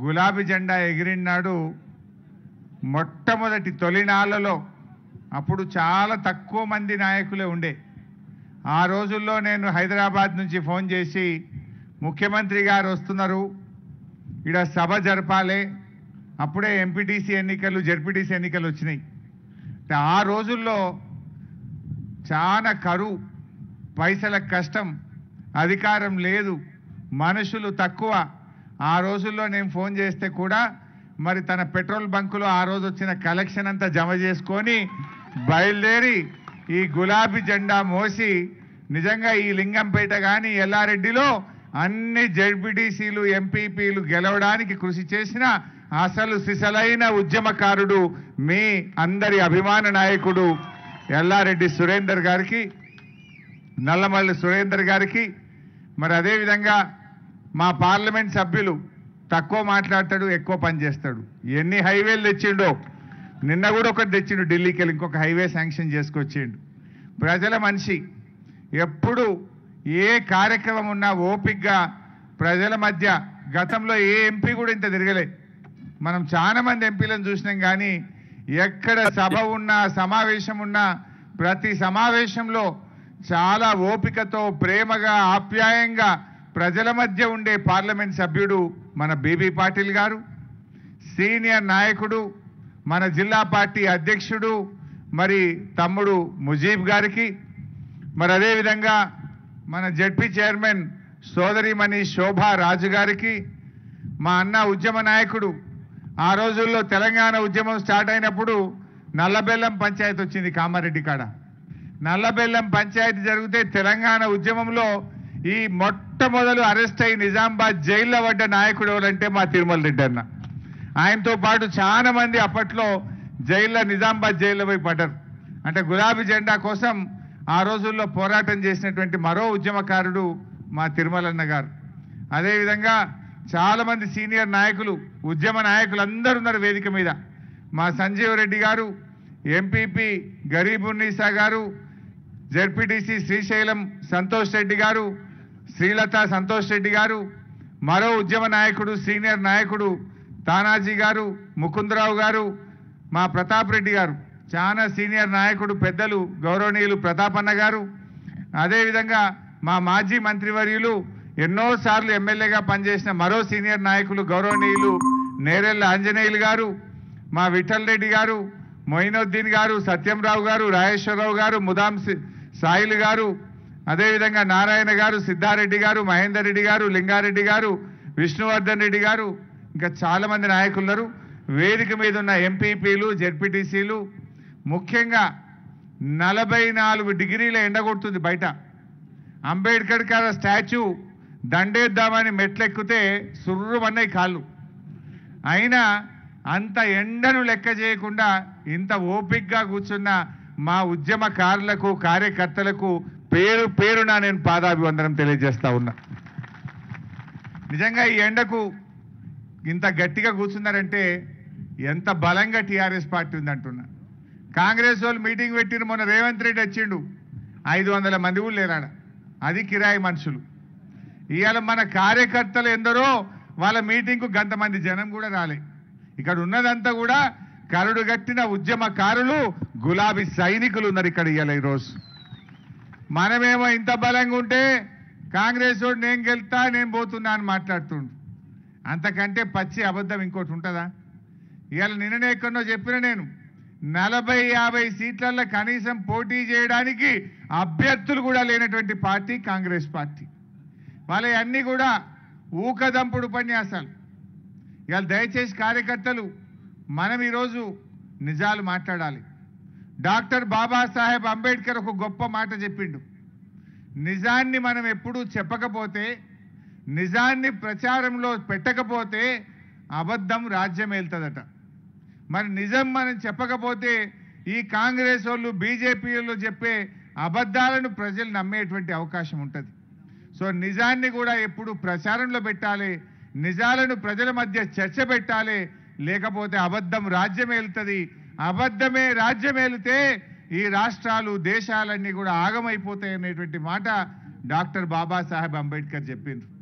గులాబీ జెండా ఎగిరినాడు మొట్టమొదటి తొలినాళ్ళలో అప్పుడు చాలా తక్కువ మంది నాయకులే ఉండే ఆ రోజుల్లో నేను హైదరాబాద్ నుంచి ఫోన్ చేసి ముఖ్యమంత్రి గారు వస్తున్నారు ఇక్కడ సభ జరపాలి అప్పుడే ఎంపీటీసీ ఎన్నికలు జడ్పీటీసీ ఎన్నికలు వచ్చినాయి అంటే ఆ రోజుల్లో చాలా కరువు పైసల కష్టం అధికారం లేదు మనుషులు తక్కువ ఆ రోజుల్లో నేను ఫోన్ చేస్తే కూడా మరి తన పెట్రోల్ బంకులో ఆ రోజు వచ్చిన కలెక్షన్ అంతా జమ చేసుకొని బయలుదేరి ఈ గులాబీ జెండా మోసి నిజంగా ఈ లింగంపేట కానీ ఎల్లారెడ్డిలో అన్ని జడ్పీటీసీలు ఎంపీపీలు గెలవడానికి కృషి చేసిన అసలు సిసలైన ఉద్యమకారుడు మీ అందరి అభిమాన నాయకుడు ఎల్లారెడ్డి సురేందర్ గారికి నల్లమల్లి సురేందర్ గారికి మరి అదేవిధంగా మా పార్లమెంట్ సభ్యులు తక్కువ మాట్లాడతాడు ఎక్కువ పని చేస్తాడు ఎన్ని హైవేలు తెచ్చిండో నిన్న కూడా ఒకటి తెచ్చిండు ఢిల్లీకి వెళ్ళి ఇంకొక హైవే శాంక్షన్ చేసుకొచ్చిండు ప్రజల మనిషి ఎప్పుడు ఏ కార్యక్రమం ఉన్నా ఓపిక్గా ప్రజల మధ్య గతంలో ఏ ఎంపీ కూడా ఇంత తిరగలే మనం చాలా మంది ఎంపీలను చూసినాం కానీ ఎక్కడ సభ ఉన్నా సమావేశం ఉన్నా ప్రతి సమావేశంలో చాలా ఓపికతో ప్రేమగా ఆప్యాయంగా ప్రజల మధ్య ఉండే పార్లమెంట్ సభ్యుడు మన బీబీ పాటిల్ గారు సీనియర్ నాయకుడు మన జిల్లా పార్టీ అధ్యక్షుడు మరి తమ్ముడు ముజీబ్ గారికి మరి అదేవిధంగా మన జడ్పీ చైర్మన్ సోదరిమణి శోభా రాజు గారికి మా అన్న ఉద్యమ నాయకుడు ఆ రోజుల్లో తెలంగాణ ఉద్యమం స్టార్ట్ అయినప్పుడు నల్లబెల్లం పంచాయతీ వచ్చింది కామారెడ్డి కాడ నల్లబెల్లం పంచాయతీ జరిగితే తెలంగాణ ఉద్యమంలో ఈ మొట్టమొదలు అరెస్ట్ అయి నిజామాబాద్ జైల్లో పడ్డ నాయకుడు ఎవరంటే మా తిరుమల రెడ్డి అన్న ఆయనతో పాటు చాలా మంది అప్పట్లో జైల్లో నిజామాబాద్ జైల్లో పోయి పడ్డారు అంటే గులాబీ జెండా కోసం ఆ రోజుల్లో పోరాటం చేసినటువంటి మరో ఉద్యమకారుడు మా తిరుమలన్న గారు అదేవిధంగా చాలా మంది సీనియర్ నాయకులు ఉద్యమ నాయకులు అందరూ ఉన్నారు వేదిక మీద మా సంజీవ్ రెడ్డి గారు ఎంపీపీ గరీబున్నీసా గారు జడ్పీటీసీ శ్రీశైలం సంతోష్ రెడ్డి గారు శ్రీలత సంతోష్ రెడ్డి గారు మరో ఉద్యమ నాయకుడు సీనియర్ నాయకుడు తానాజీ గారు ముకుందరావు గారు మా ప్రతాప్ రెడ్డి గారు చాలా సీనియర్ నాయకుడు పెద్దలు గౌరవనీయులు ప్రతాపన్న గారు అదేవిధంగా మా మాజీ మంత్రివర్యులు ఎన్నోసార్లు ఎమ్మెల్యేగా పనిచేసిన మరో సీనియర్ నాయకులు గౌరవనీయులు నేరెళ్ళ ఆంజనేయులు గారు మా విఠల్ రెడ్డి గారు మొయినుద్దీన్ గారు సత్యంరావు గారు రాజేశ్వరరావు గారు ముదాం సి- సాయిలు గారు అదేవిధంగా నారాయణ గారు సిద్ధారెడ్డి గారు మహేందర్ రెడ్డి గారు లింగారెడ్డి గారు విష్ణువర్ధన్ రెడ్డి గారు ఇంకా చాలా మంది నాయకులు ఉన్నారు వేదిక మీద ఉన్న ఎంపీపీలు జెడ్పీటీసీలు ముఖ్యంగా నలభై నాలుగు డిగ్రీల ఎండ కొడుతుంది బయట అంబేద్కర్ గారి స్టాచ్యూ దండేద్దామని మెట్లెక్కితే సుర్రుమన్నాయి కాళ్ళు అయినా అంత ఎండను లెక్క చేయకుండా ఇంత ఓపిక్గా కూర్చున్న మా ఉద్యమకారులకు కార్యకర్తలకు పేరు పేరున నేను పాదాభివందనం తెలియజేస్తా ఉన్నా నిజంగా ఈ ఎండకు ఇంత గట్టిగా కూర్చున్నారంటే ఎంత బలంగా టీఆర్ఎస్ పార్టీ ఉందంటున్నా కాంగ్రెస్ వాళ్ళు మీటింగ్ పెట్టిన మొన్న రేవంత్ రెడ్డి వచ్చిండు ఐదు వందల మంది కూడా లేరాడ అది కిరాయి మనుషులు ఇవాళ మన కార్యకర్తలు ఎందరో వాళ్ళ మీటింగ్కు గంట మంది జనం కూడా రాలే ఇక్కడ ఉన్నదంతా కూడా కరుడు గట్టిన ఉద్యమకారులు గులాబీ సైనికులు ఉన్నారు ఇక్కడ ఇవాళ ఈరోజు మనమేమో ఇంత బలంగా ఉంటే కాంగ్రెస్ వాడు నేను గెలుతా నేను పోతున్నా అని మాట్లాడుతుండు అంతకంటే పచ్చి అబద్ధం ఇంకోటి ఉంటుందా ఇవాళ నిన్ననే ఎక్కడో చెప్పిన నేను నలభై యాభై సీట్లలో కనీసం పోటీ చేయడానికి అభ్యర్థులు కూడా లేనటువంటి పార్టీ కాంగ్రెస్ పార్టీ వాళ్ళ అన్నీ కూడా ఊకదంపుడు ఉపన్యాసాలు ఇవాళ దయచేసి కార్యకర్తలు మనం ఈరోజు నిజాలు మాట్లాడాలి డాక్టర్ బాబాసాహెబ్ అంబేద్కర్ ఒక గొప్ప మాట చెప్పిండు నిజాన్ని మనం ఎప్పుడూ చెప్పకపోతే నిజాన్ని ప్రచారంలో పెట్టకపోతే అబద్ధం రాజ్యం వెళ్తుందట మరి నిజం మనం చెప్పకపోతే ఈ కాంగ్రెస్ వాళ్ళు బీజేపీలో చెప్పే అబద్ధాలను ప్రజలు నమ్మేటువంటి అవకాశం ఉంటుంది సో నిజాన్ని కూడా ఎప్పుడు ప్రచారంలో పెట్టాలి నిజాలను ప్రజల మధ్య చర్చ పెట్టాలి లేకపోతే అబద్ధం రాజ్యం వెళ్తుంది అబద్ధమే రాజ్యం వెళితే ఈ రాష్ట్రాలు దేశాలన్నీ కూడా ఆగమైపోతాయి అనేటువంటి మాట డాక్టర్ బాబాసాహెబ్ అంబేద్కర్ చెప్పిండ్రు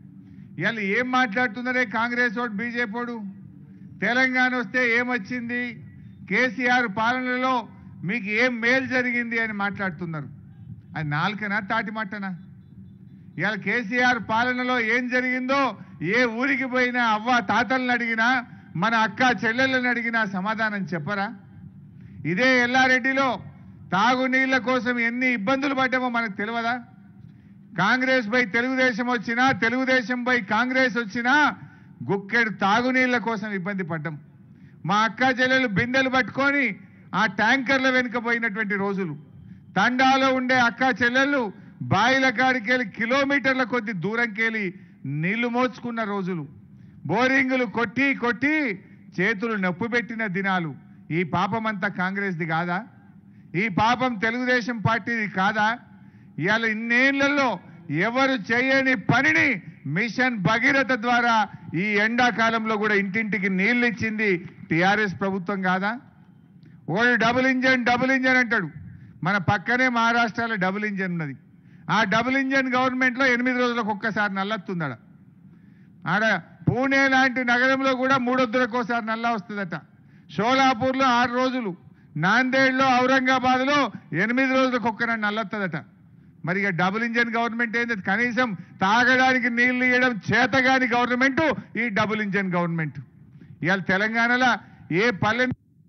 ఇవాళ ఏం మాట్లాడుతున్నారే కాంగ్రెస్ ఓడు బీజేపీ ఓడు తెలంగాణ వస్తే ఏమొచ్చింది కేసీఆర్ పాలనలో మీకు ఏం మేలు జరిగింది అని మాట్లాడుతున్నారు అది నాలుకనా తాటి మట్టనా ఇవాళ కేసీఆర్ పాలనలో ఏం జరిగిందో ఏ ఊరికి పోయినా అవ్వ తాతలను అడిగినా మన అక్క చెల్లెళ్ళని అడిగినా సమాధానం చెప్పరా ఇదే ఎల్లారెడ్డిలో తాగునీళ్ల కోసం ఎన్ని ఇబ్బందులు పడ్డామో మనకు తెలియదా కాంగ్రెస్ పై తెలుగుదేశం వచ్చినా తెలుగుదేశం పై కాంగ్రెస్ వచ్చినా గుక్కెడు తాగునీళ్ల కోసం ఇబ్బంది పడ్డాం మా అక్క చెల్లెలు బిందెలు పట్టుకొని ఆ ట్యాంకర్ల వెనుక పోయినటువంటి రోజులు తండాలో ఉండే అక్క చెల్లెళ్ళు బాయిల కాడికెళ్ళి కిలోమీటర్ల కొద్ది దూరంకెళ్ళి నీళ్లు మోచుకున్న రోజులు బోరింగులు కొట్టి కొట్టి చేతులు నొప్పి పెట్టిన దినాలు ఈ పాపమంతా కాంగ్రెస్ది కాదా ఈ పాపం తెలుగుదేశం పార్టీది కాదా ఇవాళ ఇన్నేళ్లలో ఎవరు చేయని పనిని మిషన్ భగీరథ ద్వారా ఈ ఎండాకాలంలో కూడా ఇంటింటికి నీళ్లు ఇచ్చింది టిఆర్ఎస్ ప్రభుత్వం కాదా old double engine double engine అంటాడు మన పక్కనే మహారాష్ట్రలో డబుల్ ఇంజన్ ఉన్నది ఆ డబుల్ ఇంజన్ గవర్నమెంట్లో ఎనిమిది రోజులకు ఒక్కసారి నల్లత్తుందడ ఆడ పూణే లాంటి నగరంలో కూడా మూడొద్దులకు ఒకసారి నల్ల వస్తుందట షోలాపూర్లో ఆరు రోజులు నాందేడ్లో ఔరంగాబాద్లో ఎనిమిది రోజులకు ఒక్క నల్లొస్తుందట మరి ఇక డబుల్ ఇంజన్ గవర్నమెంట్ ఏంది కనీసం తాగడానికి నీళ్లు ఇవ్వడం చేతగాని గవర్నమెంట్ ఈ డబుల్ ఇంజన్ గవర్నమెంట్ ఇవాళ తెలంగాణలో ఏ పల్లె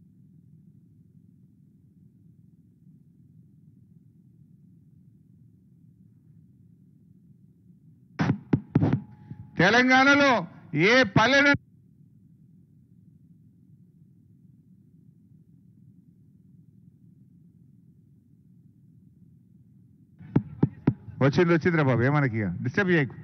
తెలంగాణలో ఏ పల్లెన వచ్చింది వచ్చిందిరా బాబు ఏమనకి ఇక డిస్టర్బ్ చేయకు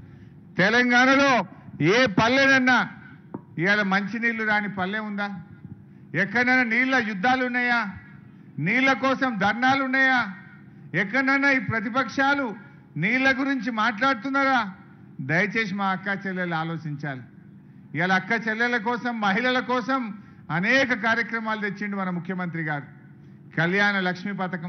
తెలంగాణలో ఏ పల్లెనన్నా ఇవాళ మంచినీళ్లు రాని పల్లె ఉందా ఎక్కడైనా నీళ్ళ యుద్ధాలు ఉన్నాయా నీళ్ళ కోసం ధర్నాలు ఉన్నాయా ఎక్కడైనా ఈ ప్రతిపక్షాలు నీళ్ళ గురించి మాట్లాడుతున్నారా దయచేసి మా అక్క చెల్లెలు ఆలోచించాలి ఇవాళ అక్క చెల్లెల కోసం మహిళల కోసం అనేక కార్యక్రమాలు తెచ్చిండు మన ముఖ్యమంత్రి గారు కళ్యాణ లక్ష్మి పథకం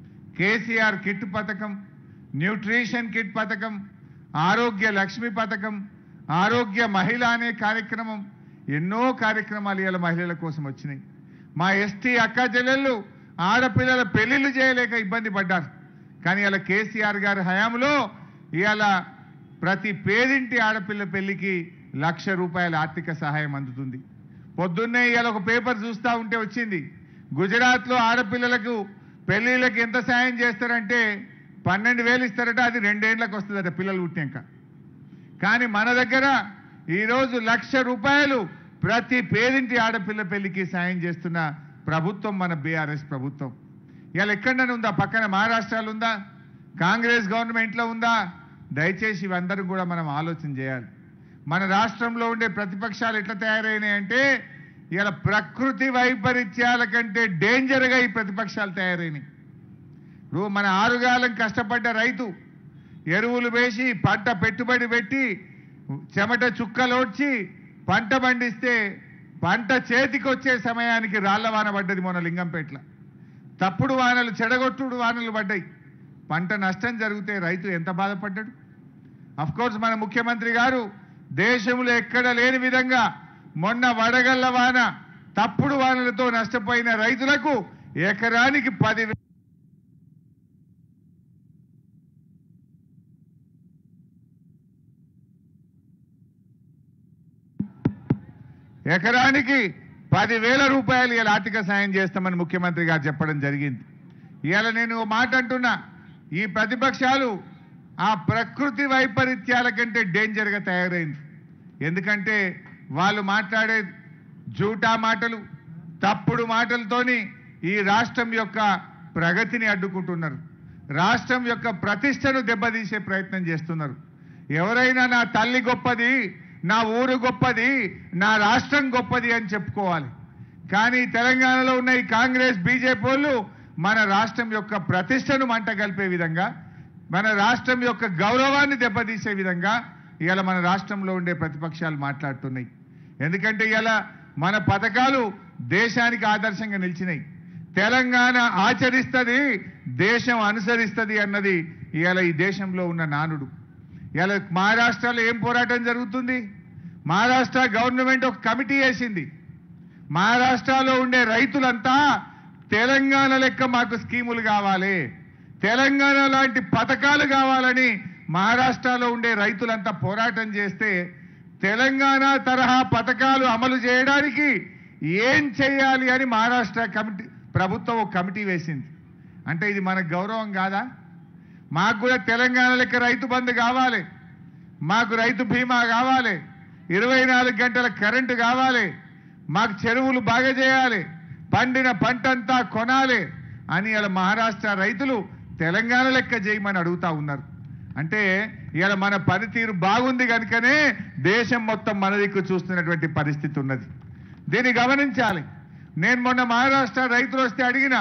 కేసీఆర్ కిట్ పథకం న్యూట్రిషన్ కిట్ పథకం ఆరోగ్య లక్ష్మి పథకం ఆరోగ్య మహిళ అనే కార్యక్రమం ఎన్నో కార్యక్రమాలు ఇవాళ మహిళల కోసం వచ్చినాయి మా ఎస్టీ అక్క చెల్లెళ్ళు ఆడపిల్లల పెళ్లిళ్ళు చేయలేక ఇబ్బంది పడ్డారు కానీ ఇలా కేసీఆర్ గారి హయాంలో ఇవాళ ప్రతి పేదింటి ఆడపిల్ల పెళ్లికి లక్ష రూపాయల ఆర్థిక సహాయం అందుతుంది పొద్దున్నే ఇవాళ ఒక పేపర్ చూస్తూ ఉంటే వచ్చింది గుజరాత్లో ఆడపిల్లలకు పెళ్లిళ్ళకి ఎంత సాయం చేస్తారంటే పన్నెండు వేలు ఇస్తారట అది రెండేళ్లకు వస్తుందట పిల్లలు పుట్టాక కానీ మన దగ్గర ఈరోజు లక్ష రూపాయలు ప్రతి పేదింటి ఆడపిల్ల పెళ్లికి సాయం చేస్తున్న ప్రభుత్వం మన బీఆర్ఎస్ ప్రభుత్వం ఇవాళ ఎక్కడైనా ఉందా పక్కన మహారాష్ట్రలో ఉందా కాంగ్రెస్ గవర్నమెంట్లో ఉందా దయచేసి ఇవందరూ కూడా మనం ఆలోచన చేయాలి మన రాష్ట్రంలో ఉండే ప్రతిపక్షాలు ఎట్లా తయారైనాయంటే ఇవాళ ప్రకృతి వైపరీత్యాల కంటే డేంజర్గా ఈ ప్రతిపక్షాలు తయారైనాయి ఇప్పుడు మన ఆరుగాలం కష్టపడ్డ రైతు ఎరువులు వేసి పంట పెట్టుబడి పెట్టి చెమట చుక్కలోడ్చి పంట పండిస్తే పంట చేతికి వచ్చే సమయానికి రాళ్ల వాన పడ్డది మొన్న లింగంపేట్ల తప్పుడు వానలు చెడగొట్టుడు వానలు పడ్డాయి పంట నష్టం జరిగితే రైతు ఎంత బాధపడ్డాడు కోర్స్ మన ముఖ్యమంత్రి గారు దేశంలో ఎక్కడ లేని విధంగా మొన్న వడగళ్ల వాన తప్పుడు వానలతో నష్టపోయిన రైతులకు ఎకరానికి పది ఎకరానికి పదివేల రూపాయలు ఇలా ఆర్థిక సాయం చేస్తామని ముఖ్యమంత్రి గారు చెప్పడం జరిగింది ఇవాళ నేను ఓ మాట అంటున్నా ఈ ప్రతిపక్షాలు ఆ ప్రకృతి వైపరీత్యాల కంటే డేంజర్గా తయారైంది ఎందుకంటే వాళ్ళు మాట్లాడే జూటా మాటలు తప్పుడు మాటలతోని ఈ రాష్ట్రం యొక్క ప్రగతిని అడ్డుకుంటున్నారు రాష్ట్రం యొక్క ప్రతిష్టను దెబ్బతీసే ప్రయత్నం చేస్తున్నారు ఎవరైనా నా తల్లి గొప్పది నా ఊరు గొప్పది నా రాష్ట్రం గొప్పది అని చెప్పుకోవాలి కానీ తెలంగాణలో ఉన్న ఈ కాంగ్రెస్ బీజేపీ వాళ్ళు మన రాష్ట్రం యొక్క ప్రతిష్టను మంట కలిపే విధంగా మన రాష్ట్రం యొక్క గౌరవాన్ని దెబ్బతీసే విధంగా ఇవాళ మన రాష్ట్రంలో ఉండే ప్రతిపక్షాలు మాట్లాడుతున్నాయి ఎందుకంటే ఇవాళ మన పథకాలు దేశానికి ఆదర్శంగా నిలిచినాయి తెలంగాణ ఆచరిస్తుంది దేశం అనుసరిస్తుంది అన్నది ఇవాళ ఈ దేశంలో ఉన్న నానుడు ఇలా మహారాష్ట్రలో ఏం పోరాటం జరుగుతుంది మహారాష్ట్ర గవర్నమెంట్ ఒక కమిటీ వేసింది మహారాష్ట్రలో ఉండే రైతులంతా తెలంగాణ లెక్క మాకు స్కీములు కావాలి తెలంగాణ లాంటి పథకాలు కావాలని మహారాష్ట్రలో ఉండే రైతులంతా పోరాటం చేస్తే తెలంగాణ తరహా పథకాలు అమలు చేయడానికి ఏం చేయాలి అని మహారాష్ట్ర కమిటీ ప్రభుత్వం ఒక కమిటీ వేసింది అంటే ఇది మనకు గౌరవం కాదా మాకు కూడా తెలంగాణ లెక్క రైతు బంధు కావాలి మాకు రైతు బీమా కావాలి ఇరవై నాలుగు గంటల కరెంటు కావాలి మాకు చెరువులు బాగా చేయాలి పండిన పంటంతా కొనాలి అని ఇలా మహారాష్ట్ర రైతులు తెలంగాణ లెక్క చేయమని అడుగుతా ఉన్నారు అంటే ఇలా మన పనితీరు బాగుంది కనుకనే దేశం మొత్తం మన దిక్కు చూస్తున్నటువంటి పరిస్థితి ఉన్నది దీన్ని గమనించాలి నేను మొన్న మహారాష్ట్ర రైతులు వస్తే అడిగిన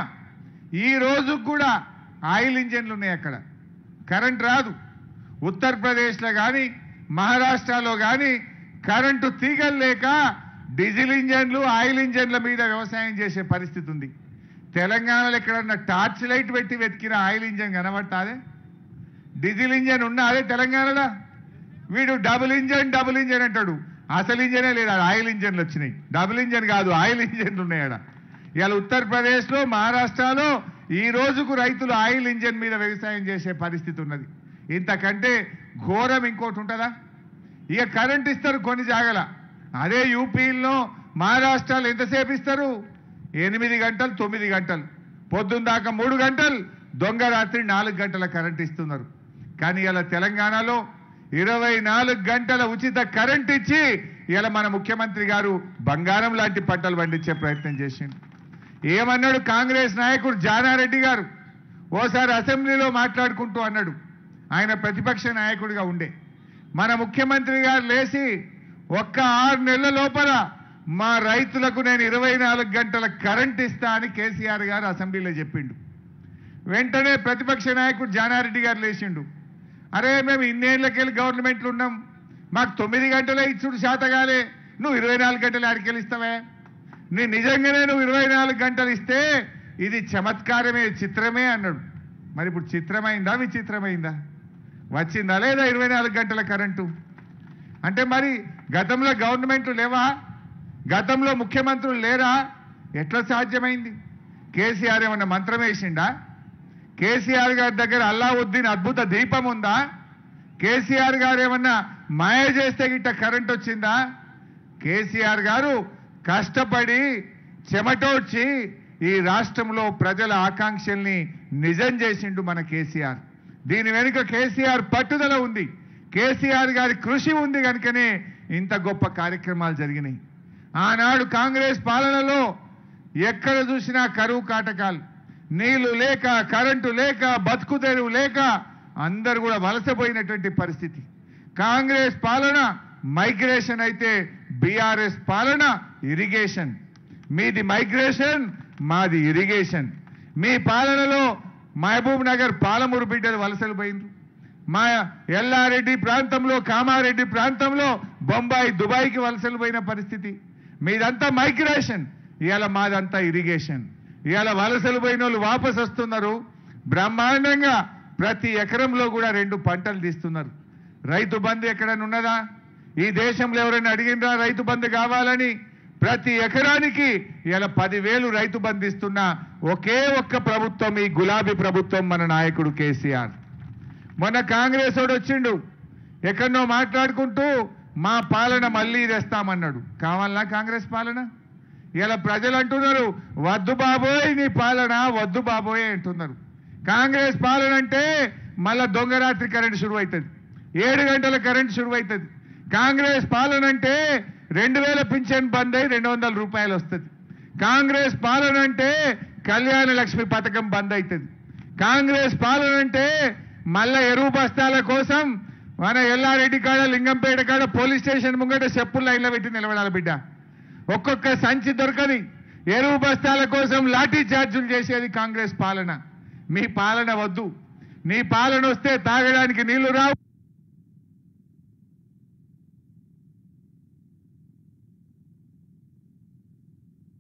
ఈ రోజు కూడా ఆయిల్ ఇంజన్లు ఉన్నాయి అక్కడ కరెంట్ రాదు ఉత్తరప్రదేశ్లో కానీ మహారాష్ట్రలో కానీ కరెంటు తీగలు లేక డీజిల్ ఇంజన్లు ఆయిల్ ఇంజన్ల మీద వ్యవసాయం చేసే పరిస్థితి ఉంది తెలంగాణలో ఎక్కడన్నా టార్చ్ లైట్ పెట్టి వెతికిన ఆయిల్ ఇంజన్ కనబట్టాదే డీజిల్ ఇంజన్ ఉన్నా అదే తెలంగాణలో వీడు డబుల్ ఇంజన్ డబుల్ ఇంజన్ అంటాడు అసలు ఇంజనే లేదు ఆడ ఆయిల్ ఇంజన్లు వచ్చినాయి డబుల్ ఇంజన్ కాదు ఆయిల్ ఇంజన్లు ఉన్నాయి ఆడ ఇవాళ ఉత్తరప్రదేశ్లో మహారాష్ట్రలో ఈ రోజుకు రైతులు ఆయిల్ ఇంజన్ మీద వ్యవసాయం చేసే పరిస్థితి ఉన్నది ఇంతకంటే ఘోరం ఇంకోటి ఉంటుందా ఇక కరెంట్ ఇస్తారు కొన్ని జాగల అదే యూపీలో మహారాష్ట్రలో ఎంతసేపు ఇస్తారు ఎనిమిది గంటలు తొమ్మిది గంటలు పొద్దున్న దాకా మూడు గంటలు దొంగ రాత్రి నాలుగు గంటల కరెంట్ ఇస్తున్నారు కానీ ఇలా తెలంగాణలో ఇరవై నాలుగు గంటల ఉచిత కరెంట్ ఇచ్చి ఇలా మన ముఖ్యమంత్రి గారు బంగారం లాంటి పంటలు పండించే ప్రయత్నం చేసిండు ఏమన్నాడు కాంగ్రెస్ నాయకుడు జానారెడ్డి గారు ఓసారి అసెంబ్లీలో మాట్లాడుకుంటూ అన్నాడు ఆయన ప్రతిపక్ష నాయకుడిగా ఉండే మన ముఖ్యమంత్రి గారు లేచి ఒక్క ఆరు నెలల లోపల మా రైతులకు నేను ఇరవై నాలుగు గంటల కరెంట్ ఇస్తా అని కేసీఆర్ గారు అసెంబ్లీలో చెప్పిండు వెంటనే ప్రతిపక్ష నాయకుడు జానారెడ్డి గారు లేచిండు అరే మేము ఇన్నేళ్లకెళ్ళి గవర్నమెంట్లు ఉన్నాం మాకు తొమ్మిది గంటలే ఇచ్చుడు శాతగాలే నువ్వు ఇరవై నాలుగు గంటలు ఆడికెళ్ళి ఇస్తావే నీ నిజంగానే నువ్వు ఇరవై నాలుగు గంటలు ఇస్తే ఇది చమత్కారమే చిత్రమే అన్నాడు మరి ఇప్పుడు చిత్రమైందా విచిత్రమైందా వచ్చిందా లేదా ఇరవై నాలుగు గంటల కరెంటు అంటే మరి గతంలో గవర్నమెంట్లు లేవా గతంలో ముఖ్యమంత్రులు లేరా ఎట్లా సాధ్యమైంది కేసీఆర్ ఏమన్నా మంత్రం వేసిండా కేసీఆర్ గారి దగ్గర అల్లావుద్దీన్ అద్భుత దీపం ఉందా కేసీఆర్ గారు ఏమన్నా మాయ చేస్తే గిట్ట కరెంట్ వచ్చిందా కేసీఆర్ గారు కష్టపడి చెమటోడ్చి ఈ రాష్ట్రంలో ప్రజల ఆకాంక్షల్ని నిజం చేసిండు మన కేసీఆర్ దీని వెనుక కేసీఆర్ పట్టుదల ఉంది కేసీఆర్ గారి కృషి ఉంది కనుకనే ఇంత గొప్ప కార్యక్రమాలు జరిగినాయి ఆనాడు కాంగ్రెస్ పాలనలో ఎక్కడ చూసినా కరువు కాటకాలు నీళ్లు లేక కరెంటు లేక బతుకు తెరువు లేక అందరు కూడా వలసపోయినటువంటి పరిస్థితి కాంగ్రెస్ పాలన మైగ్రేషన్ అయితే బీఆర్ఎస్ పాలన ఇరిగేషన్ మీది మైగ్రేషన్ మాది ఇరిగేషన్ మీ పాలనలో మహబూబ్ నగర్ పాలమూరు బిడ్డలు వలసలు పోయిండ్రు మా ఎల్లారెడ్డి ప్రాంతంలో కామారెడ్డి ప్రాంతంలో బొంబాయి దుబాయ్కి వలసలు పోయిన పరిస్థితి మీదంతా మైగ్రేషన్ ఇవాళ మాదంతా ఇరిగేషన్ ఇవాళ వలసలు పోయిన వాళ్ళు వాపస్ వస్తున్నారు బ్రహ్మాండంగా ప్రతి ఎకరంలో కూడా రెండు పంటలు తీస్తున్నారు రైతు బంధు ఎక్కడైనా ఉన్నదా ఈ దేశంలో ఎవరైనా అడిగినరా రైతు బంధు కావాలని ప్రతి ఎకరానికి ఇలా పదివేలు రైతు బంధు ఇస్తున్న ఒకే ఒక్క ప్రభుత్వం ఈ గులాబీ ప్రభుత్వం మన నాయకుడు కేసీఆర్ మొన్న కాంగ్రెస్ వాడు వచ్చిండు ఎక్కడనో మాట్లాడుకుంటూ మా పాలన మళ్ళీ తెస్తామన్నాడు కావాలనా కాంగ్రెస్ పాలన ఇలా ప్రజలు అంటున్నారు వద్దు బాబోయ్ నీ పాలన వద్దు బాబోయ్ అంటున్నారు కాంగ్రెస్ పాలన అంటే మళ్ళా దొంగరాత్రి కరెంట్ షురు అవుతుంది ఏడు గంటల కరెంట్ షురు అవుతుంది కాంగ్రెస్ పాలన అంటే రెండు వేల పింఛన్ బంద్ అయి రెండు వందల రూపాయలు వస్తుంది కాంగ్రెస్ పాలన అంటే కళ్యాణ లక్ష్మి పథకం బంద్ అవుతుంది కాంగ్రెస్ పాలన అంటే మళ్ళా ఎరువు బస్తాల కోసం మన ఎల్లారెడ్డి కాడ లింగంపేట కాడ పోలీస్ స్టేషన్ ముంగట చెప్పులు లైన్లో పెట్టి నిలబడాలి బిడ్డ ఒక్కొక్క సంచి దొరకది ఎరువు బస్తాల కోసం లాఠీ చార్జులు చేసేది కాంగ్రెస్ పాలన మీ పాలన వద్దు నీ పాలన వస్తే తాగడానికి నీళ్లు రావు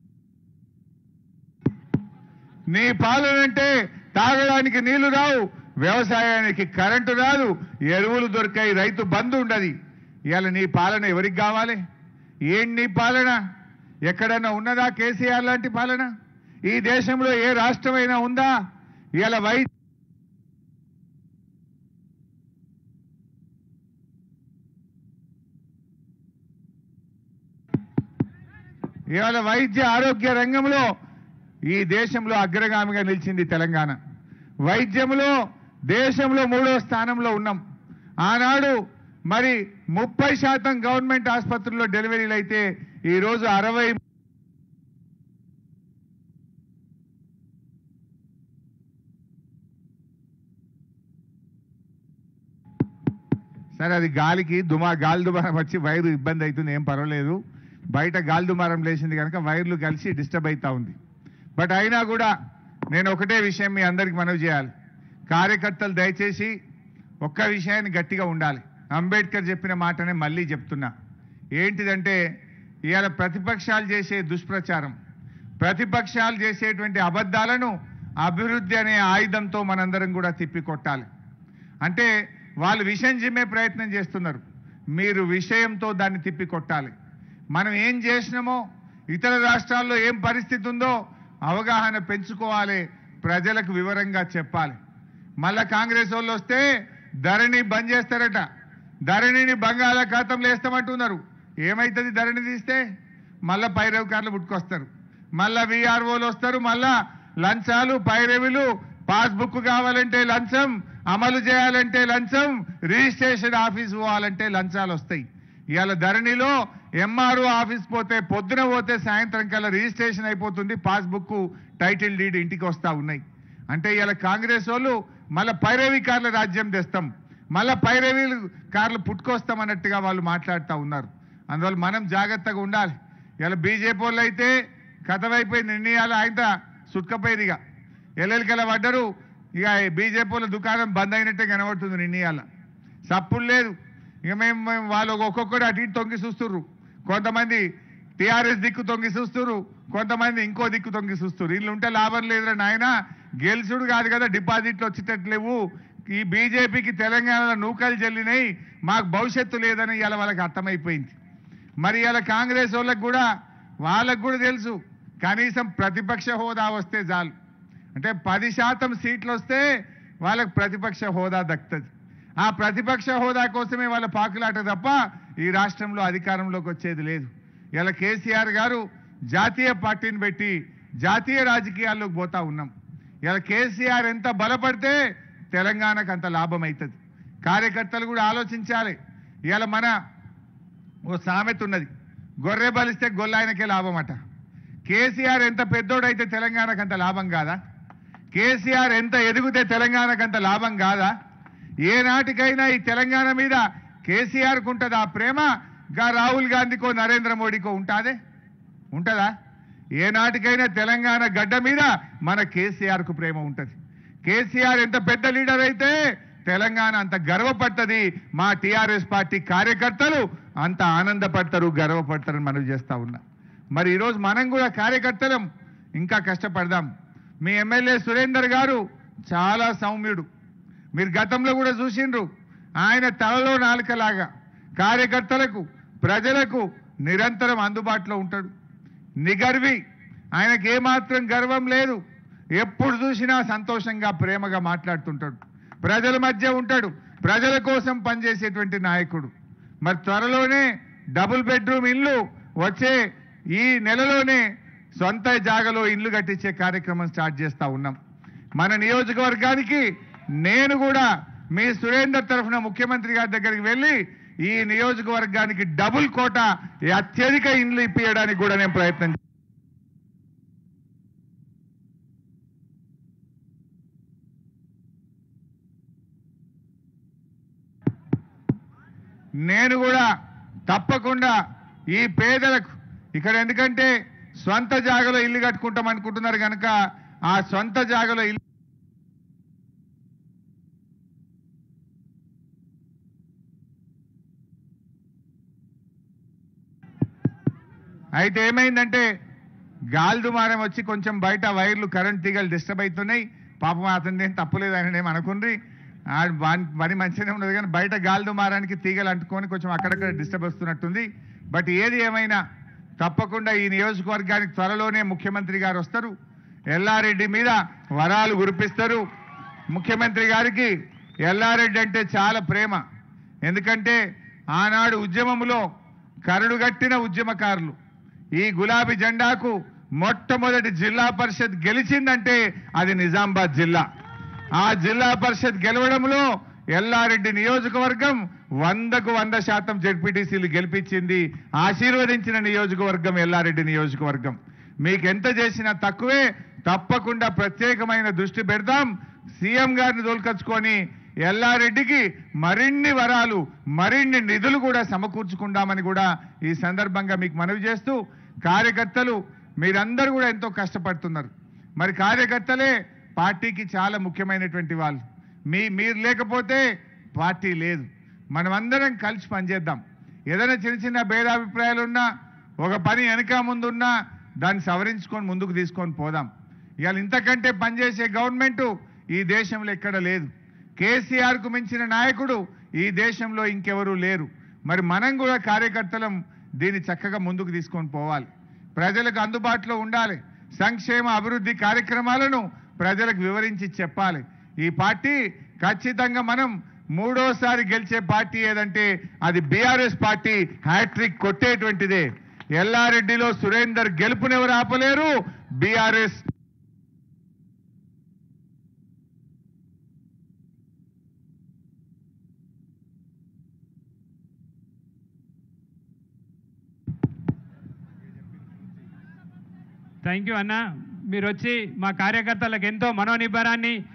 నీ పాలన అంటే తాగడానికి నీళ్లు రావు వ్యవసాయానికి కరెంటు రాదు ఎరువులు దొరికాయి రైతు బంధు ఉండదు ఇవాళ నీ పాలన ఎవరికి కావాలి ఏం నీ పాలన ఎక్కడన్నా ఉన్నదా కేసీఆర్ లాంటి పాలన ఈ దేశంలో ఏ రాష్ట్రమైనా ఉందా ఇవాళ వై ఇవాళ వైద్య ఆరోగ్య రంగంలో ఈ దేశంలో అగ్రగామిగా నిలిచింది తెలంగాణ వైద్యంలో దేశంలో మూడో స్థానంలో ఉన్నాం ఆనాడు మరి ముప్పై శాతం గవర్నమెంట్ ఆసుపత్రుల్లో డెలివరీలు అయితే ఈరోజు అరవై సరే అది గాలికి దుమా గాలి దుమారం వచ్చి వైరు ఇబ్బంది అవుతుంది ఏం పర్వాలేదు బయట గాలి దుమారం లేచింది కనుక వైర్లు కలిసి డిస్టర్బ్ అవుతా ఉంది బట్ అయినా కూడా నేను ఒకటే విషయం మీ అందరికి మనవి చేయాలి కార్యకర్తలు దయచేసి ఒక్క విషయాన్ని గట్టిగా ఉండాలి అంబేద్కర్ చెప్పిన మాటనే మళ్ళీ చెప్తున్నా ఏంటిదంటే ఇవాళ ప్రతిపక్షాలు చేసే దుష్ప్రచారం ప్రతిపక్షాలు చేసేటువంటి అబద్ధాలను అభివృద్ధి అనే ఆయుధంతో మనందరం కూడా తిప్పికొట్టాలి అంటే వాళ్ళు విషయం చిమ్మే ప్రయత్నం చేస్తున్నారు మీరు విషయంతో దాన్ని తిప్పి కొట్టాలి మనం ఏం చేసినామో ఇతర రాష్ట్రాల్లో ఏం పరిస్థితి ఉందో అవగాహన పెంచుకోవాలి ప్రజలకు వివరంగా చెప్పాలి మళ్ళా కాంగ్రెస్ వాళ్ళు వస్తే ధరణి బంద్ చేస్తారట ధరణిని బంగాళాఖాతంలో వేస్తామంటున్నారు ఏమవుతుంది ధరణి తీస్తే మళ్ళా పైరవికారులు పుట్టుకొస్తారు మళ్ళా విఆర్ఓలు వస్తారు మళ్ళా లంచాలు పైరవిలు పాస్బుక్ కావాలంటే లంచం అమలు చేయాలంటే లంచం రిజిస్ట్రేషన్ ఆఫీస్ పోవాలంటే లంచాలు వస్తాయి ఇవాళ ధరణిలో ఎంఆర్ఓ ఆఫీస్ పోతే పొద్దున పోతే సాయంత్రం కల్లా రిజిస్ట్రేషన్ అయిపోతుంది పాస్బుక్ టైటిల్ డీడ్ ఇంటికి వస్తా ఉన్నాయి అంటే ఇవాళ కాంగ్రెస్ వాళ్ళు మళ్ళీ పైరవి కార్ల రాజ్యం తెస్తాం మళ్ళా పైరవి కార్లు పుట్టుకొస్తాం అన్నట్టుగా వాళ్ళు మాట్లాడుతూ ఉన్నారు అందువల్ల మనం జాగ్రత్తగా ఉండాలి ఇలా బీజేపీ వాళ్ళు అయితే కథమైపోయి నిర్ణయాలు ఆయన సుట్కపోయింది ఇక ఎల్లెలికల పడ్డరు ఇక బీజేపీ వాళ్ళ దుకాణం బంద్ అయినట్టే కనబడుతుంది నిర్ణయాల సప్పుడు లేదు ఇక మేము మేము వాళ్ళు ఒక్కొక్కడు అటు ఇటు తొంగి చూస్తుర్రు కొంతమంది టీఆర్ఎస్ దిక్కు తొంగి చూస్తుర్రు కొంతమంది ఇంకో దిక్కు తొంగి చూస్తుర్రు వీళ్ళు ఉంటే లాభం లేదురా నాయన గెలుచుడు కాదు కదా డిపాజిట్లు వచ్చేటట్లేవు ఈ బీజేపీకి తెలంగాణలో నూకలు చెల్లినాయి మాకు భవిష్యత్తు లేదని ఇలా వాళ్ళకి అర్థమైపోయింది మరి ఇలా కాంగ్రెస్ వాళ్ళకి కూడా వాళ్ళకు కూడా తెలుసు కనీసం ప్రతిపక్ష హోదా వస్తే చాలు అంటే పది శాతం సీట్లు వస్తే వాళ్ళకు ప్రతిపక్ష హోదా దక్కుతుంది ఆ ప్రతిపక్ష హోదా కోసమే వాళ్ళ పాకులాట తప్ప ఈ రాష్ట్రంలో అధికారంలోకి వచ్చేది లేదు ఇలా కేసీఆర్ గారు జాతీయ పార్టీని పెట్టి జాతీయ రాజకీయాల్లోకి పోతా ఉన్నాం ఇలా కేసీఆర్ ఎంత బలపడితే తెలంగాణకు అంత లాభం అవుతుంది కార్యకర్తలు కూడా ఆలోచించాలి ఇవాళ మన ఓ సామెత ఉన్నది గొర్రె బలిస్తే గొల్లాయనకే లాభం అట కేసీఆర్ ఎంత పెద్దోడైతే తెలంగాణకు అంత లాభం కాదా కేసీఆర్ ఎంత ఎదిగితే తెలంగాణకు అంత లాభం కాదా ఏనాటికైనా ఈ తెలంగాణ మీద కేసీఆర్కు ఉంటుంది ఆ ప్రేమ గా రాహుల్ గాంధీకో నరేంద్ర మోడీకో ఉంటాదే ఉంటుందా ఏనాటికైనా తెలంగాణ గడ్డ మీద మన కేసీఆర్కు ప్రేమ ఉంటుంది కేసీఆర్ ఎంత పెద్ద లీడర్ అయితే తెలంగాణ అంత గర్వపడుతుంది మా టీఆర్ఎస్ పార్టీ కార్యకర్తలు అంత ఆనందపడతారు గర్వపడతారని మనం చేస్తా ఉన్నా మరి ఈరోజు మనం కూడా కార్యకర్తలం ఇంకా కష్టపడదాం మీ ఎమ్మెల్యే సురేందర్ గారు చాలా సౌమ్యుడు మీరు గతంలో కూడా చూసిండ్రు ఆయన తలలో నాలుకలాగా కార్యకర్తలకు ప్రజలకు నిరంతరం అందుబాటులో ఉంటాడు నిగర్వి ఆయనకి ఏమాత్రం గర్వం లేదు ఎప్పుడు చూసినా సంతోషంగా ప్రేమగా మాట్లాడుతుంటాడు ప్రజల మధ్య ఉంటాడు ప్రజల కోసం పనిచేసేటువంటి నాయకుడు మరి త్వరలోనే డబుల్ బెడ్రూమ్ ఇల్లు వచ్చే ఈ నెలలోనే సొంత జాగలో ఇల్లు కట్టించే కార్యక్రమం స్టార్ట్ చేస్తా ఉన్నాం మన నియోజకవర్గానికి నేను కూడా మీ సురేందర్ తరఫున ముఖ్యమంత్రి గారి దగ్గరికి వెళ్ళి ఈ నియోజకవర్గానికి డబుల్ కోట ఈ అత్యధిక ఇండ్లు ఇప్పించడానికి కూడా నేను ప్రయత్నం చే- నేను కూడా తప్పకుండా ఈ పేదలకు ఇక్కడ ఎందుకంటే స్వంత జాగలో ఇల్లు కట్టుకుంటాం అనుకుంటున్నారు కనుక ఆ సొంత జాగలో ఇల్లు అయితే ఏమైందంటే గాలి దుమారం వచ్చి కొంచెం బయట వైర్లు కరెంట్ తీగలు డిస్టర్బ్ అవుతున్నాయి పాపం అతని ఏం తప్పులేదు ఆయన ఏం అనుకుండ్రి ఆడ వాని పని మంచిగానే ఉన్నది కానీ బయట గాలి దుమారానికి తీగలు అంటుకొని కొంచెం అక్కడక్కడ డిస్టర్బ్ వస్తున్నట్టుంది బట్ ఏది ఏమైనా తప్పకుండా ఈ నియోజకవర్గానికి త్వరలోనే ముఖ్యమంత్రి గారు వస్తారు ఎల్లారెడ్డి మీద వరాలు కురిపిస్తారు ముఖ్యమంత్రి గారికి ఎల్లారెడ్డి అంటే చాలా ప్రేమ ఎందుకంటే ఆనాడు ఉద్యమంలో కరడుగట్టిన ఉద్యమకారులు ఈ గులాబీ జెండాకు మొట్టమొదటి జిల్లా పరిషత్ గెలిచిందంటే అది నిజామాబాద్ జిల్లా ఆ జిల్లా పరిషత్ గెలవడంలో ఎల్లారెడ్డి నియోజకవర్గం వందకు వంద శాతం జడ్పీటీసీలు గెలిపించింది ఆశీర్వదించిన నియోజకవర్గం ఎల్లారెడ్డి నియోజకవర్గం మీకు ఎంత చేసినా తక్కువే తప్పకుండా ప్రత్యేకమైన దృష్టి పెడదాం సీఎం గారిని దోల్కొచ్చుకొని ఎల్లారెడ్డికి మరిన్ని వరాలు మరిన్ని నిధులు కూడా సమకూర్చుకుందామని కూడా ఈ సందర్భంగా మీకు మనవి చేస్తూ కార్యకర్తలు మీరందరూ కూడా ఎంతో కష్టపడుతున్నారు మరి కార్యకర్తలే పార్టీకి చాలా ముఖ్యమైనటువంటి వాళ్ళు మీ మీరు లేకపోతే పార్టీ లేదు మనమందరం కలిసి పనిచేద్దాం ఏదైనా చిన్న చిన్న భేదాభిప్రాయాలు ఉన్నా ఒక పని వెనక ముందున్నా దాన్ని సవరించుకొని ముందుకు తీసుకొని పోదాం ఇవాళ ఇంతకంటే పనిచేసే గవర్నమెంట్ ఈ దేశంలో ఎక్కడ లేదు కేసీఆర్కు మించిన నాయకుడు ఈ దేశంలో ఇంకెవరూ లేరు మరి మనం కూడా కార్యకర్తలం దీన్ని చక్కగా ముందుకు తీసుకొని పోవాలి ప్రజలకు అందుబాటులో ఉండాలి సంక్షేమ అభివృద్ధి కార్యక్రమాలను ప్రజలకు వివరించి చెప్పాలి ఈ పార్టీ ఖచ్చితంగా మనం మూడోసారి గెలిచే పార్టీ ఏదంటే అది బీఆర్ఎస్ పార్టీ హ్యాట్రిక్ కొట్టేటువంటిదే ఎల్లారెడ్డిలో సురేందర్ గెలుపునెవరు ఆపలేరు బీఆర్ఎస్ థ్యాంక్ యూ అన్న మీరు వచ్చి మా కార్యకర్తలకు ఎంతో మనోనిబ్బరాన్ని